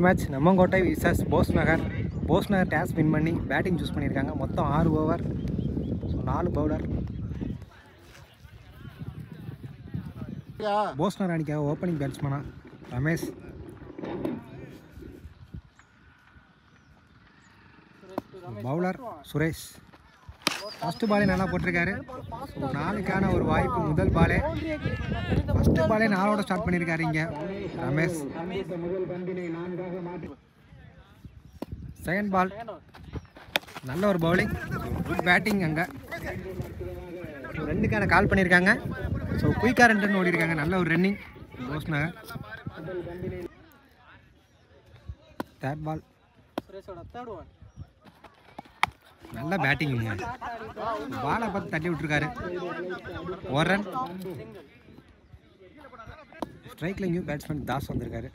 match Nammangottai versus Bose Nagar Bose Nagar toss win பண்ணி batting choose பண்ணியிருக்காங்க மொத்தம் ஆறு ஓவர் ஸோ நாலு பவுலர் போஸ் நகர் அணிக்காக ஓப்பனிங் பேட்ஸ்மனா ரமேஷ் பவுலர் சுரேஷ் ஃபஸ்ட்டு பாலே நல்லா போட்டிருக்காரு ஸோ நாளுக்கான ஒரு வாய்ப்பு முதல் பாலே ஃபஸ்ட்டு பாலே நாளோட ஸ்டார்ட் பண்ணியிருக்காரு இங்கே ரமேஷ் செகண்ட் பால் நல்ல ஒரு பவுலிங் குட் பேட்டிங் அங்கே ரெண்டுக்கான கால் பண்ணியிருக்காங்க ஸோ குயிக்காக ரெண்டு ரன் ஓடி இருக்காங்க நல்ல ஒரு running Bose Nagar third ball சுரேஷோட தேர்ட் ஒன் நல்ல பேட்டிங்குங்க பாலை பார்த்து தட்டி விட்டுருக்காரு ஒரு ரன் ஸ்ட்ரைக்கில் இங்கேயும் பேட்ஸ்மேன் தாஸ் வந்திருக்காரு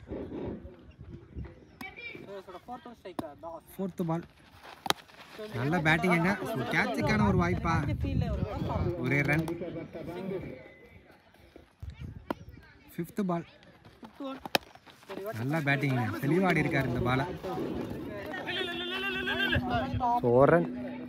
சுரேஷோட fourth one striker Das fourth ball நல்ல பேட்டிங்குங்க ஸோ கேட்சுக்கான ஒரு வாய்ப்பா ஃபீல்ட்ல ஒரு ஒரே run fifth ball fifth one சரி நல்ல பேட்டிங்க தெளிவாடி இருக்காரு இந்த பாலை ஸோ ஒரு ரன்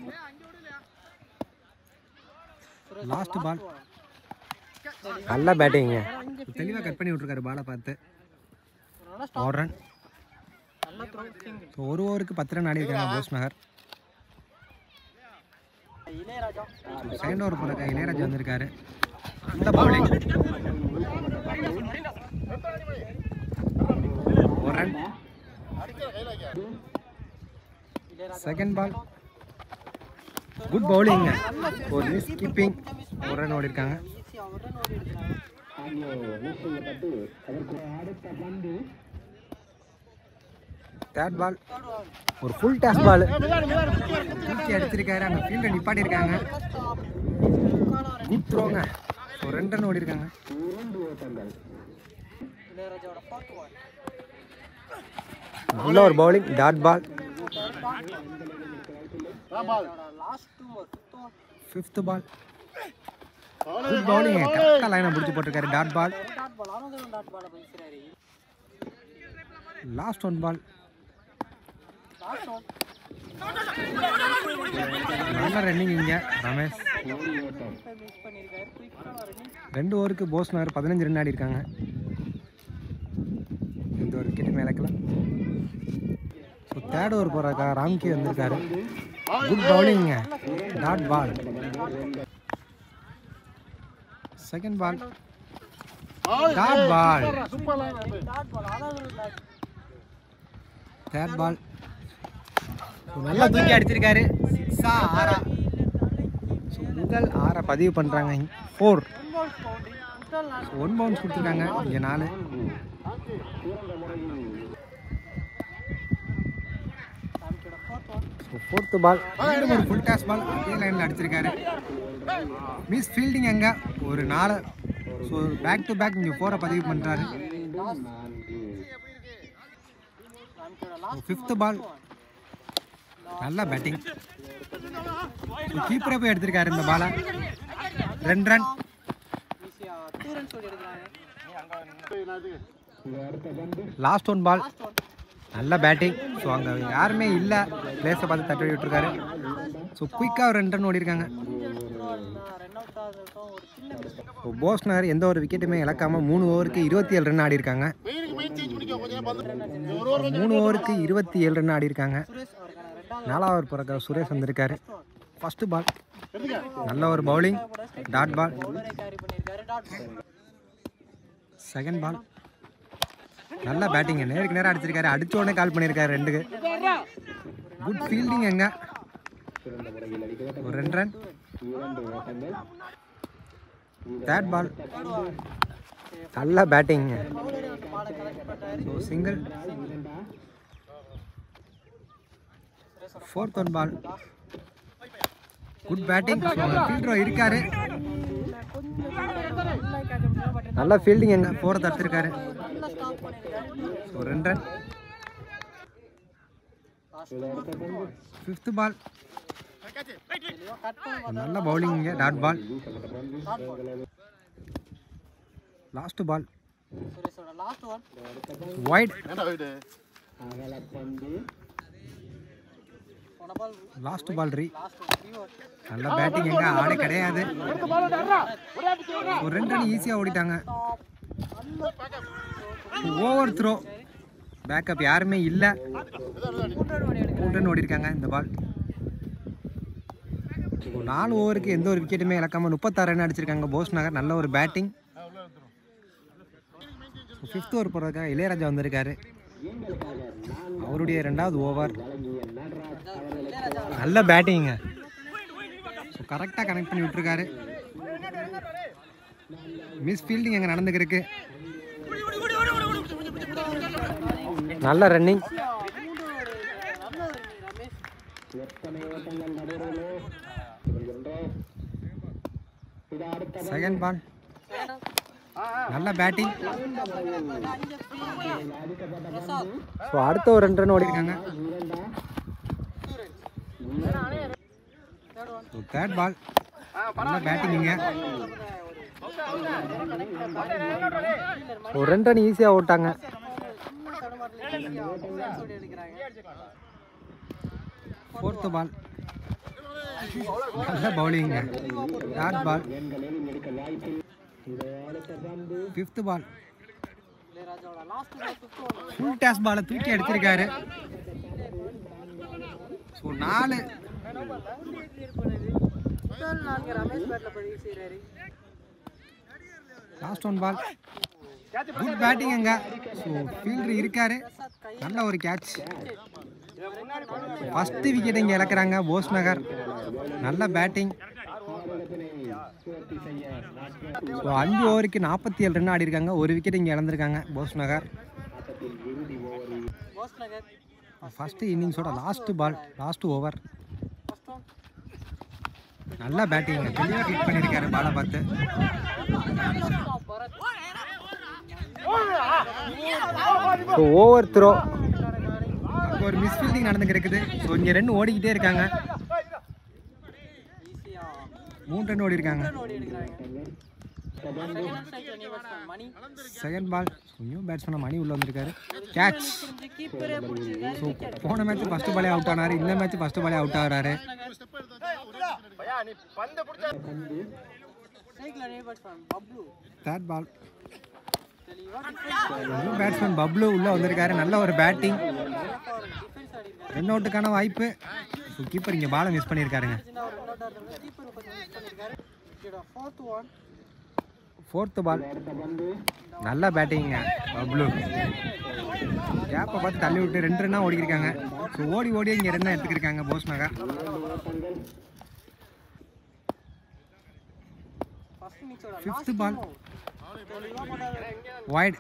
லாஸ்ட் பால் நல்ல பேட்டிங்க தெளிவாக கட் பண்ணி விட்ருக்காரு பாலை பார்த்து நல்ல ஒரு ரன் நல்ல த்ரோ சிங்கிள் ஸோ ஒரு ஓவருக்கு பத்து ரன் ஆடி இருக்காங்க போஸ் நகர் இளையராஜா செகண்ட் ஓவர் போகிறக்க இளையராஜா வந்திருக்காரு அந்த பவுலிங் ஒரு run second ball good bowling ஒரு மிஸ் கீப்பிங் ஒரு ரன் ஓடி இருக்காங்க ஈஸியாக ஒரு ரன் ஓடி எடுக்கிறாங்க தேர்ட் பால் தேர்ட் ஒன் ஒரு ஃபுல் டாஸ் பால் தூக்கி அடிச்சிருக்காரு அங்கே ஃபீல்டை நிப்பாட்டியிருக்காங்க குட் த்ரோங்க ஸோ ரெண்டு ரன் ஓடி இருக்காங்க இளையராஜாவோட ஃபோர்த் ஒன் நல்ல ஒரு பவுலிங் டாட் பால் இளையராஜாவோட last two fifth one fifth ball good bowling கரெக்டாக லைனை பிடிச்சி போட்டிருக்காரு dot ball dot ball another dot ball பேசுறாரு last one ball last one நல்ல ரன்னிங் இங்கே ரமேஷ் மிஸ் பண்ணியிருக்காரு குயிக்கான ரன்னிங் ரெண்டு ஓவருக்கு போஸ் நகர் பதினஞ்சு ரன் ஆடி இருக்காங்க இந்த ஒரு விக்கெட் மேலக்கலாம் ஸோ தேர்ட் ஓவர் போகிறக்கா ராம்கி வந்திருக்காரு குட் பவுலிங்க dot ball second ball dot ball dot ball another dot third ball நல்லா தூக்கி அடிச்சிருக்காரு சிக்ஸா ஆறா ஸோ முதல் ஆறை பதிவு பண்ணுறாங்க ஃபோர் ஒன் பவுன்ஸ் பவுண்டரி முதல் நாள் ஒன் பவுன்ஸ் கொடுத்துருக்காங்க இங்கே நாலு ராம்கியோட fourth one so fourth ball மீண்டும் ஒரு ஃபுல் டாஸ் பால் அதே லைனில் அடிச்சிருக்காரு மிஸ் ஃபீல்டிங் அங்கே ஒரு நாலு ஸோ பேக் டு பேக் இங்கே ஃபோரை பதிவு பண்ணுறாரு ராம்கியோட லாஸ்ட் ஃபிஃப்த்து பால் நல்ல பேட்டிங் கீப்பரே போய் எடுத்திருக்காரு இந்த பாலை ரெண்டு ரன் ஈஸியாக டூ ரன்ஸ் ஓடி எடுக்கிறாங்க last one ball last one நல்ல பேட்டிங் ஸோ அங்கே யாருமே இல்லை பிளேஸை பார்த்து தட்டி விட்டுருக்காரு ஸோ குயிக்காக ஒரு ரெண்டு ரன் ஓடி இருக்காங்க ரன் அவுட் ஆகிறதுக்கும் ஒரு சின்ன மிஸ் ஸோ போஸ் நகர் எந்த ஒரு விக்கெட்டுமே இழக்காமல் மூணு ஓவருக்கு இருபத்தி ஏழு ரன் ஆடி இருக்காங்க மூணு ஓவருக்கு இருபத்தி ஏழு ரன் ஆடி இருக்காங்க சுரேஷ் அவருக்கான ரெண்டாவது நாலாவது பிறக்க சுரேஷ் வந்திருக்காரு ஃபர்ஸ்ட் பால் நல்ல ஒரு பவுலிங் டாட் பால் பவுலரை கேரி பண்ணியிருக்காரு டாட் பால் செகண்ட் பால் நல்ல பேட்டிங் நேருக்கு நேரம் அடிச்சிருக்காரு அடிச்ச உடனே கால் பண்ணியிருக்காரு ரெண்டுக்கு குட் ஃபீல்டிங் எங்க ஒரு ரெண்டு ரன் தேர்ட் பால் நல்ல பேட்டிங் பவுலரை வந்து பாலை கலெக்ட் பண்ணாரு so single fourth one ball good batting so ஃபீல்டரோ இருக்காரு நல்ல ஃபீல்டிங் எங்க ஃபோர்த் எடுத்திருக்காரு நல்லா ஸ்டாப் பண்ணியிருக்காரு ஸோ ரெண்டு ரன் ஃபிஃப்த் பால் தெளிவாக கட் பண்ண நல்ல பவுலிங் இங்கே dot ball dot ball last ball சுரேஷோட லாஸ்ட் ஒன் ஒயிட் போன பால் லாஸ்ட் பால் ரீ லாஸ்ட் த்ரீ ஓவர் நல்ல பேட்டிங் எங்க ஆளே கிடையாது ஒரு ரெண்டு ரன் ஈஸியாக ஓடிட்டாங்க ஓவர் த்ரோ பேக்கப் யாருமே இல்லை மூணு ரன் ஓடி இருக்காங்க இந்த பால் நாலு ஓவருக்கு எந்த ஒரு விக்கெட்டுமே இழக்காம முப்பத்தாறு ரன் அடிச்சிருக்காங்க போஸ் நகர் நல்ல ஒரு பேட்டிங் ஃபிஃப்த் ஓவர் போடுறதுக்காக இளையராஜா வந்திருக்காரு அவருடைய ரெண்டாவது ஓவர் நல்ல பேட்டிங்க ஸோ கரெக்டாக கனெக்ட் பண்ணி விட்டுருக்காரு மிஸ் ஃபீல்டிங் அங்கே நடந்துக்கிருக்கு நல்ல ரன்னிங் செகண்ட் பால் நல்ல பேட்டிங் ஸோ அடுத்த ஒரு ரெண்டு ரன் ஓடி இருக்காங்க தேர்ட் பால் நல்ல பேட்டிங் இங்க ஒரு ரெண்டு ரன் ஈஸியாக ஓட்டாங்க ஃபோர்த்து பால் நல்ல பவுலிங்க தேர்ட் பால் ஃபிஃப்த்து பால் இளையராஜாவோட last ball fifth over full toss பாலை தூக்கி அடிச்சிருக்காரு ஸோ நாலு முதல் நான்கு ரமேஷ் பேட்ல பதிவு செய்கிறாரு last one ball good batting அங்க ஸோ ஃபீல்டர் இருக்காரு நல்ல ஒரு கேட்ச் ஃபஸ்ட்டு விக்கெட் இங்கே இழக்கிறாங்க போஸ் நகர் நல்ல பேட்டிங் ஸோ அஞ்சு ஓவருக்கு நாற்பத்தி ஏழு ரன் ஆடி இருக்காங்க ஒரு விக்கெட் இங்கே இழந்திருக்காங்க போஸ் நகர் போஸ் நகர் ஃபஸ்ட்டு இன்னிங்ஸோட last ball last over first one நல்ல பேட்டிங் தெளிவாக ஹிட் பண்ணியிருக்காரு பாலை பார்த்து பரத் ஸோ ஓவர் த்ரோ அங்கே ஒரு மிஸ் ஃபீல்டிங் நடந்துக்கு இருக்குது ஸோ இங்கே ரெண்டு ஓடிக்கிட்டே இருக்காங்க ஈஸியா மூணு ரன் ஓடி இருக்காங்க ஓடி எடுக்கிறாங்க செகண்ட் ஸ்ட்ரைக்ல நீ batsman Mani second ball new batsman Mani உள்ள வந்திருக்காரு கேட்ச் புரிஞ்சு கீப்பரே பிடிச்சிருக்காரு ஸோ போன மேட்ச் ஃபஸ்ட்டு பாலே அவுட் ஆனாரு இந்த மேட்ச் ஃபஸ்ட்டு பாலே அவுட் ஆகிறாரு ஸ்ட்ரைக்ல நீ பேட்ஸ்மேன் பப்ளு தேர்ட் பால் தெளிவா டிஃபென்ஸ் நியூ பேட்ஸ்மேன் பப்ளு உள்ளே வந்திருக்காரு நல்ல ஒரு பேட்டிங் டிஃபென்ஸ் ஆடிருக்காரு ரன் அவுட்டுக்கான வாய்ப்பு ஸோ கீப்பர் இங்கே பாலை மிஸ் பண்ணியிருக்காருங்க சின்ன ஒரு ரெண்டு அவுட் ஆடுறாங்க கீப்பர் கொஞ்சம் மிஸ் பண்ணிருக்காரு இதோட ஃபோர்த் ஒன் ஃபோர்த்து பால் நல்ல பேட்டிங்க பப்ளு கேப்பை பார்த்து தள்ளி விட்டு ரெண்டு ரன்னாக ஓடிக்கிருக்காங்க ஸோ ஓடி ஓடி இங்கே ரன் எடுத்துக்கிருக்காங்க போஸ் நகர் ஃபர்ஸ்ட் இன்னிங்ஸோட ஃபிஃப்த்து பால் தெளிவா போட்டாரு வைட்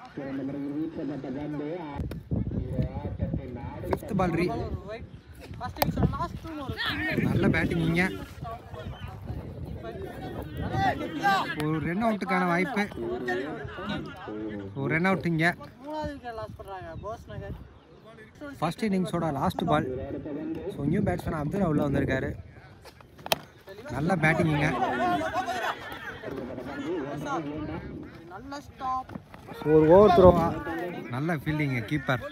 ஃபிஃப்த் பால் ரீ ஒரு ரைட் ஃபர்ஸ்ட் இன்னிங்ஸோட லாஸ்ட் ஒரு நல்ல பேட்டிங் இங்கே ஒரு ரன் அவுட்டுக்கான வாய்ப்பு ஒரு ரன் அவுட் இங்கே மூணாவது விக்கெட் லாஸ் பண்றாங்க போஸ் நகர் ஃபர்ஸ்ட் இன்னிங்ஸோட last ball so new batsman Abdullah உள்ள வந்திருக்காரு நல்ல பேட்டிங் இங்கே நல்ல ஸ்டாப் ஸோ ஒரு ஓவர் த்ரோவா நல்ல ஃபீல்டிங் கீப்பர்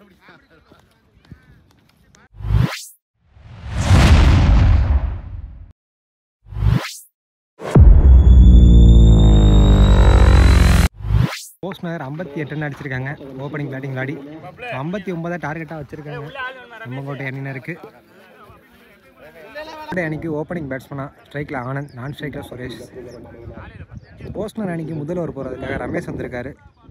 போஸ்ட் நகர் ஐம்பத்தி எட்டு ரன் அடிச்சிருக்காங்க ஓப்பனிங் பேட்டிங் விளாடி ஐம்பத்தி ஒன்பதா டார்கெட்டாக வச்சிருக்காங்க நம்மங்கோட்டை அணியினருக்கு நம்மளுடைய அணிக்கு ஓப்பனிங் பேட்ஸ்மனாக ஸ்ட்ரைக்கில் ஆனந்த் நான் ஸ்ட்ரைக்கில் சுரேஷ் போஸ்ட்னர் அணிக்கு முதல் ஓவர் போகிறதுக்காக ரமேஷ் வந்திருக்காரு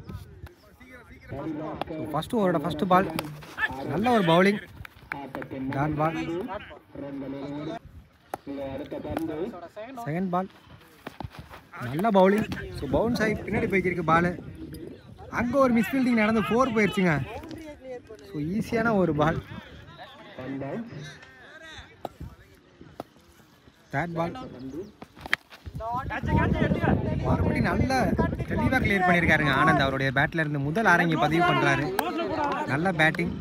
ஃபஸ்ட்டு ஓவரோட ஃபஸ்ட்டு பால் நல்ல ஒரு bowling dot ball second ball நல்ல பவுலிங் ஸோ பவுன்ஸ் ஆகி பின்னாடி போய்க்கிருக்கு பால் அங்கே ஒரு மிஸ்ஃபீல்டிங் நடந்து ஃபோர் போயிடுச்சுங்க ஸோ ஈஸியான ஒரு பால் தேர்ட் பால் மறுபடியும் நல்ல தெளிவாக கிளியர் பண்ணியிருக்காருங்க ஆனந்த் அவருடைய பேட்டில் இருந்து முதல் அரங்கை பதிவு பண்ணுறாரு நல்ல பேட்டிங்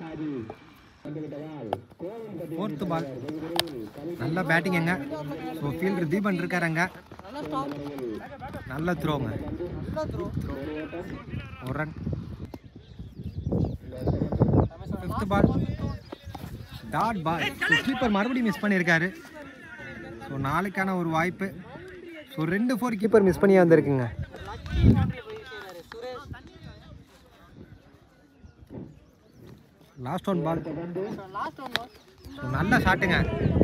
ஃபோர்த்து பால் நல்ல பேட்டிங் எங்க ஸோ ஃபீல்டர் தீபன் இருக்காருங்க நல்ல ஸ்டாப் நல்ல த்ரோங்க நல்ல த்ரோ ஒரு ரன் ரமேஷோட fifth ball dot ball keeper மறுபடியும் மிஸ் பண்ணியிருக்காரு ஸோ நாளைக்கான ஒரு வாய்ப்பு ஸோ ரெண்டு ஃபோர் கீப்பர் மிஸ் பண்ணி வந்திருக்குங்க லக்கி பவுண்டரி போய் செய்றாரு Suresh last one ball last one ball so நல்ல ஷாட்டுங்க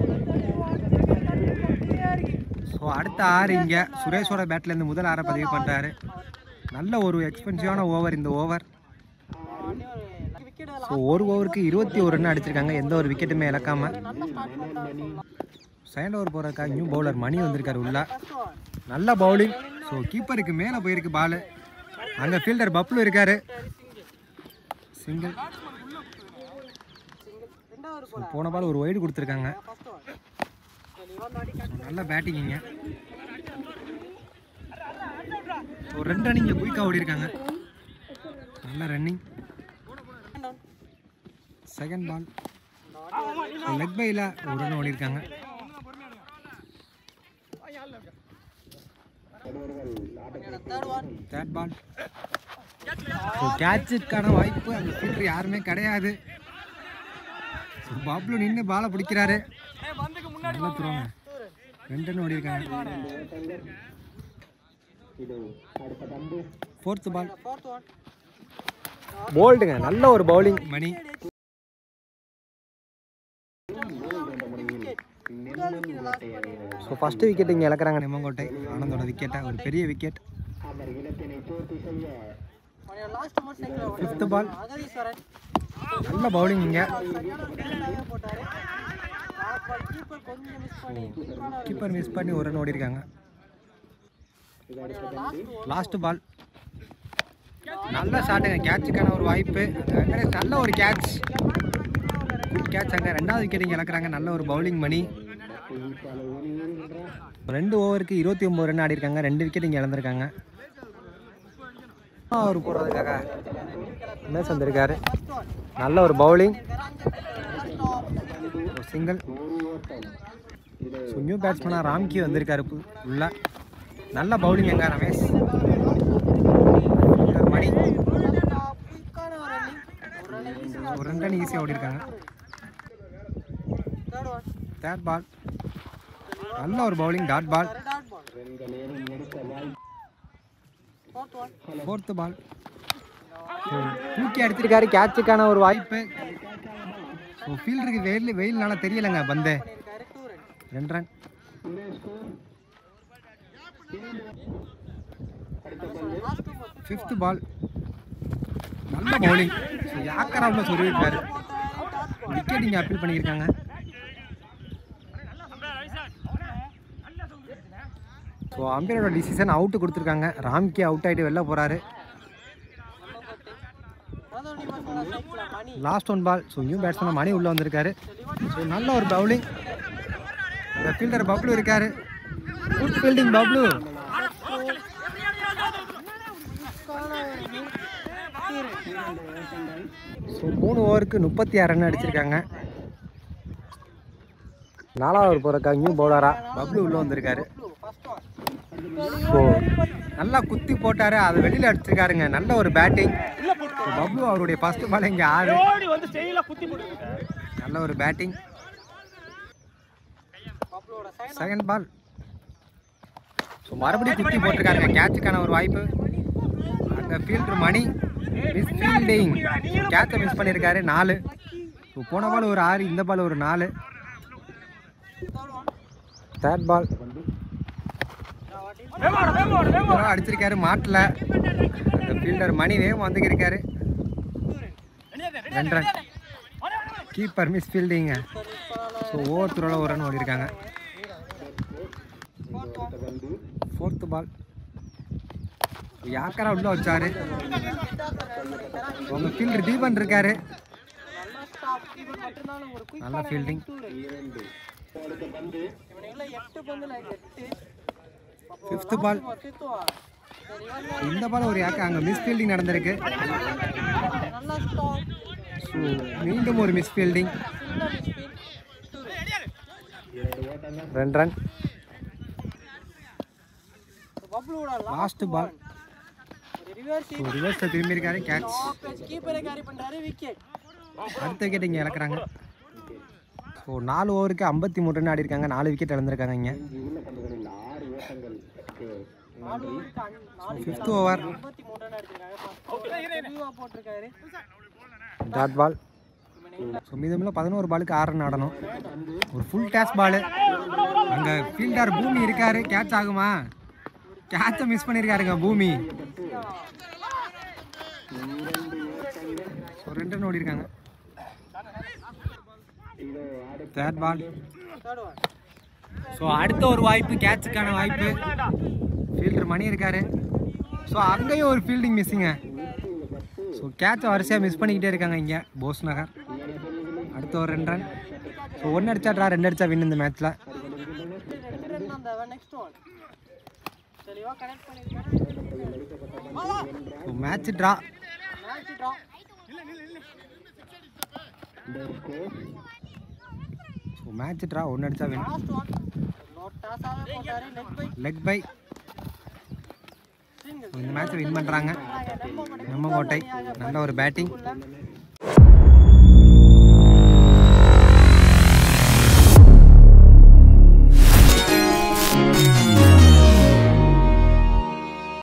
ஸோ அடுத்த ஆறு இங்கே சுரேஷோட பேட்லேருந்து முதல் ஆறை பதிவு பண்ணுறாரு நல்ல ஒரு எக்ஸ்பென்சிவான ஓவர் இந்த ஓவர் விக்கெட் ஸோ ஒரு ஓவருக்கு இருபத்தி ஒரு ரன் அடிச்சிருக்காங்க எந்த ஒரு விக்கெட்டுமே இழக்காம நல்லா ஸ்டார்ட் பண்ணாரு செகண்ட் ஓவர் போகிறக்கா நியூ பவுலர் மணி வந்திருக்காரு உள்ள ஃபர்ஸ்ட் ஒன் நல்ல பவுலிங் ஸோ கீப்பருக்கு மேலே போயிருக்கு பால் அங்கே ஃபீல்டர் பப்ளு இருக்காரு சிங்கிள் ரெண்டாவது ஸோ போன பால் ஒரு ஒய்டு கொடுத்துருக்காங்க ஃபர்ஸ்ட் ஒன் சரி இவன் தாடி கட் நல்ல பேட்டிங்கிங்க ஒரு ரெண்டு ரன் இங்கே குயிக்காக ஓடி இருக்காங்க நல்ல running down second ball leg பையில் ஒரு ரன் ஓடி இருக்காங்க third one third ball so கேட்சுக்கான வாய்ப்பு அந்த ஃபீல்டர் யாருமே கிடையாது ஸோ பாப்லு நின்று பாலை பிடிக்கிறாரு நல்லா துருவாங்க ரெண்டு ரன் ஓடி இருக்காங்க ஃபோர்த்து பால் ஃபோர்த் ஒன் போல்டுங்க நல்ல ஒரு bowling Mani so first wicket இங்கே இழக்கிறாங்க நெம்மங்கோட்டை ஆனந்தோட விக்கெட்டை ஒரு பெரிய விக்கெட் லாஸ்ட் மோட் சைக்கிள் ஃபிஃப்த்து பால் அகதீஸ்வரன் நல்ல பவுலிங் இங்கே சரியான ஃபீல்டாகவே போட்டாரு லாஸ்ட் பால் கீப்பர் கொஞ்சம் மிஸ் பண்ணி குயிக்கான கீப்பர் மிஸ் பண்ணி ஒரு ரன் ஓடி இருக்காங்க லாஸ்ட் லாஸ்ட் பால் நல்ல ஷாட்டுங்க கேட்சுக்கான ஒரு வாய்ப்பு அந்த வெங்கடேஷ் நல்ல ஒரு கேட்ச் குட் கேட்ச் அங்கே ரெண்டாவது விக்கெட் இங்கே இழக்கிறாங்க நல்ல ஒரு பவுலிங் மணி ரெண்டு ஓவருக்கு இருபத்தி ஒம்பது ரன் ஆடி இருக்காங்க ரெண்டு விக்கெட் இங்கே இழந்திருக்காங்க அவர் போடுறதுக்காக மேஸ் வந்திருக்காரு ஃபர்ஸ்ட் ஒன் நல்ல ஒரு பவுலிங் ஸ்டாப் ஒரு சிங்கிள் ஸோ நியூ பேட்ஸ்மேனாக ராம்கி வந்திருக்காரு பு- உள்ள நல்ல பவுலிங் எங்க ரமேஷ் மணி குயிக்கான ஒரு ரன்னிங் ஒரு ரன் ஈஸியாக ஒரு ரெண்டு ரன் ஈஸியாக ஓடி இருக்காங்க தேர்ட் ஒன் தேர்ட் பால் நல்ல ஒரு bowling dot ball dot ball fourth one fourth ball தூக்கி அடிச்சிருக்காரு கேட்சுக்கான ஒரு வாய்ப்பு ஸோ ஃபீல்டருக்கு வெயில் வெயில்னால தெரியலைங்க பந்து பண்ணியிருக்காரு டூ ரன் ரெண்டு run last two ball fifth ball நல்ல பவுலிங் ஸோ யாக்கராவில் சொல்லியிருக்காரு விக்கெட் இங்கே அப்பீல் பண்ணியிருக்காங்க ஸோ அம்பையரோட டிசிஷன் அவுட்டு கொடுத்துருக்காங்க ராம்கே அவுட் ஆகிட்டு வெளில போகிறாரு அதோட இவன் cycle Mani last one ball so new batsman Mani உள்ளே வந்திருக்காரு ஸோ நல்ல ஒரு பவுலிங் இந்த ஃபீல்டர் பப்ளு இருக்காரு குட் ஃபீல்டிங் பப்ளு ஸோ மூணு ஓவருக்கு முப்பத்தி ஆறு ரன் அடிச்சிருக்காங்க நாலாவது ஓவர் போகிறக்கா நியூ பவுலரா பப்ளு உள்ளே வந்திருக்காரு ஃபர்ஸ்ட் ஒன் ஸோ நல்லா குத்தி போட்டாரு அதை வெளியில் அடிச்சிருக்காருங்க நல்ல ஒரு பேட்டிங் பப்ளு அவருடைய ஃபர்ஸ்ட் பால் இங்கே ஆறு நல்ல ஒரு பேட்டிங் பப்ளோட சைன் செகண்ட் பால் ஸோ மறுபடியும் குத்தி போட்டிருக்காருங்க கேட்சுக்கான ஒரு வாய்ப்பு அங்கே ஃபீல்டர் மணி மிஸ் ஃபீல்டிங் கேட்சை மிஸ் பண்ணியிருக்காரு நாலு ஸோ போன பால் ஒரு ஆறு இந்த பால் ஒரு நாலு தேர்ட் பால் அடிச்சிருக்காரு மாட்டில் அந்த ஃபீல்டர் மணி வேகம் வந்துக்கிருக்காரு ரெண்டு ரன் கீப்பர் மிஸ் ஃபீல்டிங்க ஸோ ஓவர் த்ரோவில் ஒரு ரன் ஓடி இருக்காங்க ஃபோர்த்து பால் யாக்கரா உள்ள வச்சாரு உங்க ஃபீல்டர் தீபன் இருக்காரு நல்ல ஸ்டாப் இவன் மட்டும்தான் ஒரு குயிக் நல்ல ஃபீல்டிங் இவனுக்குள்ள எட்டு பந்துல எட்டு ஃபிஃப்த்து பால் ஃபிஃப்த் ஒன் சரி இவன் இந்த பால் ஒரு யாக்கா அங்கே மிஸ் ஃபீல்டிங் நடந்திருக்கு நல்ல ஸ்டாப் ஸோ மீண்டும் ஒரு மிஸ் ஃபீல்டிங் சின்ன மிஸ்பீல் டூ ரெண்டு ரன் பப்ளோட லாஸ்ட் பால் ரிவர்ஸ் ஸோ ரிவர்ஸில் திரும்பி இருக்காரு கேட்ச் கீப்பரை கேரி பண்றாரு விக்கெட் அடுத்த விக்கெட் இங்கே இழக்கிறாங்க ஸோ நாலு ஓவருக்கு ஐம்பத்தி மூணு ரன் ஆடி இருக்காங்க நாலு விக்கெட் இழந்திருக்காங்க இங்கே நாலு ஓவருக்கு அஞ்சு- நாலு ஃபிஃப்த் ஓவர் ஐம்பத்தி மூணு ரன் அடிச்சிருக்காங்க தெளிவாக போட்டிருக்காரு டாட் பால் ஸோ மீதமுள்ள பதினோரு பாலுக்கு ஆறு ரன் ஆடணும் ஒரு ஃபுல் டேஸ் பால் அங்கே ஃபீல்டர் பூமி இருக்காரு கேட்ச் ஆகுமா கேட்சை மிஸ் பண்ணியிருக்காருங்க பூமி ஸோ ரெண்டு ரன் ஓடி இருக்காங்க third ball third one so அடுத்த ஒரு வாய்ப்பு கேட்சுக்கான வாய்ப்பு ஃபீல்டர் மணி இருக்காரு ஸோ அங்கேயும் ஒரு ஃபீல்டிங் மிஸ்ஸிங்க ஸோ கேட்சை வரிசையாக மிஸ் பண்ணிக்கிட்டே இருக்காங்க இங்கே போஸ் நகர் அடுத்த ஒரு ரெண்டு ரன் ஸோ ஒன்று அடிச்சா ட்ரா ரெண்டு அடிச்சா வின் இந்த மேட்ச்சில் ரெண்டு ரன் தான் தேவை நெக்ஸ்ட் ஒன் தெளிவாக கனெக்ட் பண்ணியிருக்காரு so match draw match draw so match draw ஒன்று அடிச்சா வின் லாஸ்ட் ஒன் நோட் டாஸாகவே போட்டாரு leg bye leg bye single இந்த மேட்ச்சை வின் பண்ணுறாங்க நம்ம நம்ம கோட்டை நல்ல ஒரு பேட்டிங் உள்ள